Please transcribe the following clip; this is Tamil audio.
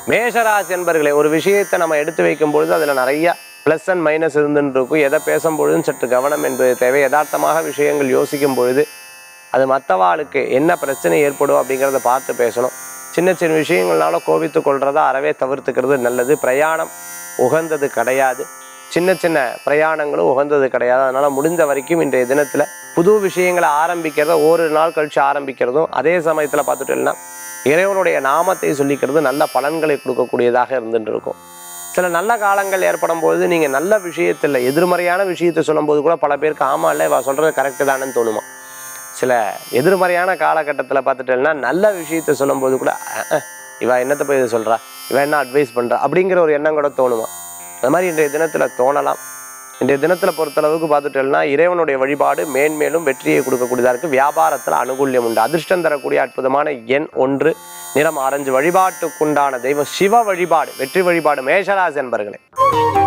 மேஷராசி என்பர்களே ஒரு விஷயத்தை நம்ம எடுத்து வைக்கும் பொழுது அதில் நிறைய ப்ளஸ் அண்ட் மைனஸ் இருந்துன்னு இருக்கும் எதை பேசும்பொழுதும் சற்று கவனம் என்பது தேவை யதார்த்தமாக விஷயங்கள் யோசிக்கும் பொழுது அது மற்றவாளுக்கு என்ன பிரச்சனை ஏற்படும் அப்படிங்கிறத பார்த்து பேசணும் சின்ன சின்ன விஷயங்கள்னால கோபித்து கொள்றத அறவே தவிர்த்துக்கிறது நல்லது பிரயாணம் உகந்தது கிடையாது சின்ன சின்ன பிரயாணங்களும் உகந்தது கிடையாது அதனால் முடிந்த வரைக்கும் இன்றைய தினத்தில் புது விஷயங்களை ஆரம்பிக்கிறத ஒரு நாள் கழித்து ஆரம்பிக்கிறதும் அதே சமயத்தில் பார்த்துட்டோம்னா இறைவனுடைய நாமத்தை சொல்லிக்கிறது நல்ல பலன்களை கொடுக்கக்கூடியதாக இருந்துட்டு இருக்கும் சில நல்ல காலங்கள் ஏற்படும் பொழுது நீங்கள் நல்ல விஷயத்தில் எதிர்மறையான விஷயத்தை சொல்லும்போது கூட பல பேருக்கு ஆமா இல்லை இவ சொல்கிறது கரெக்டு தானேன்னு தோணுமா சில எதிர்மறையான காலகட்டத்தில் பார்த்துட்டேன்னா நல்ல விஷயத்தை சொல்லும்போது கூட "அஹ், அஹ், இவ என்னத்தை போய் இதை சொல்கிறா இவ என்ன அட்வைஸ் பண்ணுறா அப்படிங்கிற ஒரு எண்ணம் கூட தோணுமா அது மாதிரி இன்றைய தினத்தில் தோணலாம் இன்றைய தினத்தில் பொறுத்தளவுக்கு பார்த்துட்டோம்னா இறைவனுடைய வழிபாடு மேன்மேலும் வெற்றியை கொடுக்கக்கூடியதாக இருக்குது வியாபாரத்தில் அனுகூல்யம் உண்டு அதிர்ஷ்டம் தரக்கூடிய அற்புதமான எண் ஒன்று நிறம் ஆரஞ்சு வழிபாட்டுக்குண்டான தெய்வம் சிவ வழிபாடு வெற்றி வழிபாடு மேஷராசி என்பர்களே